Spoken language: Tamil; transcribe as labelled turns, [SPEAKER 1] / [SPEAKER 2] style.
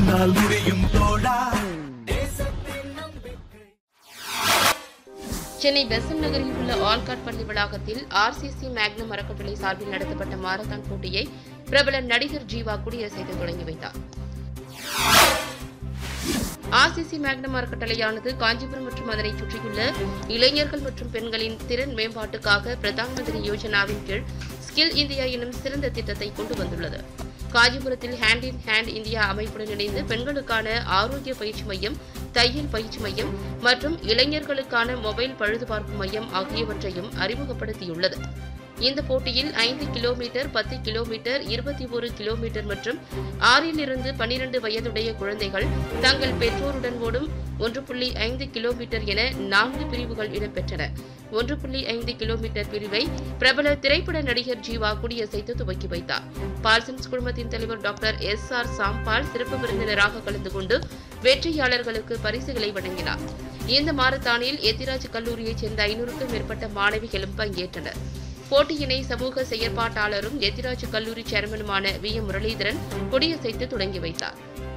[SPEAKER 1] உன்னால் முடியும் தோழா
[SPEAKER 2] சென்னை பெசன் நகரில் உள்ள ஆல்காட் பள்ளி வளாகத்தில் ஆர்சிசி மேக்னம் அறக்கட்டளை சார்பில் நடத்தப்பட்ட மாரத்தான் போட்டியை பிரபல நடிகர் ஜீவா குடியரசைத்து தொடங்கி வைத்தார் ஆர்சிசி மேக்னம் அறக்கட்டளையானது காஞ்சிபுரம் மற்றும் அதனை சுற்றியுள்ள இளைஞர்கள் மற்றும் பெண்களின் திறன் மேம்பாட்டுக்காக பிரதான் மந்திரி யோஜனாவின் கீழ் ஸ்கில் இந்தியா எனும் சிறந்த திட்டத்தை கொண்டு வந்துள்ளது காஞ்சிபுரத்தில் ஹேண்ட் இன் ஹேண்ட் இந்தியா அமைப்புடன் இணைந்து பெண்களுக்கான ஆரோக்கிய பயிற்சி மையம் தையல் பயிற்சி மையம் மற்றும் இளைஞர்களுக்கான மொபைல் பழுதுபார்ப்பு மையம் ஆகியவற்றையும் அறிமுகப்படுத்தியுள்ளது இந்த போட்டியில் ஐந்து கிலோமீட்டர் பத்து கிலோமீட்டர் இருபத்தி ஒரு கிலோமீட்டர் மற்றும் ஆறிலிருந்து பனிரெண்டு வயதுடைய குழந்தைகள் தங்கள் பெற்றோருடன் ஓடும் ஒன்று புள்ளி ஐந்து கிலோமீட்டர் என நான்கு பிரிவுகள் இடம்பெற்றன ஒன்று புள்ளி ஐந்து கிலோமீட்டர் பிரிவை பிரபல திரைப்பட நடிகர் ஜீவா குடியசைத்து துவக்கி வைத்தார் பால்சன்ஸ் குழுமத்தின் தலைவர் டாக்டர் எஸ் ஆர் சாம்பால் சிறப்பு விருந்தினராக கலந்து கொண்டு வெற்றியாளர்களுக்கு பரிசுகளை வழங்கினார் இந்த மாரத்தானில் எத்திராஜ் கல்லூரியைச் சேர்ந்த ஐநூறுக்கும் மேற்பட்ட மாணவிகளும் பங்கேற்றனர் போட்டியினை சமூக செயற்பாட்டாளரும் எத்திராஜ் கல்லூரி சேர்மனுமான வி எம் முரளிதரன் கொடியசைத்து தொடங்கி வைத்தார்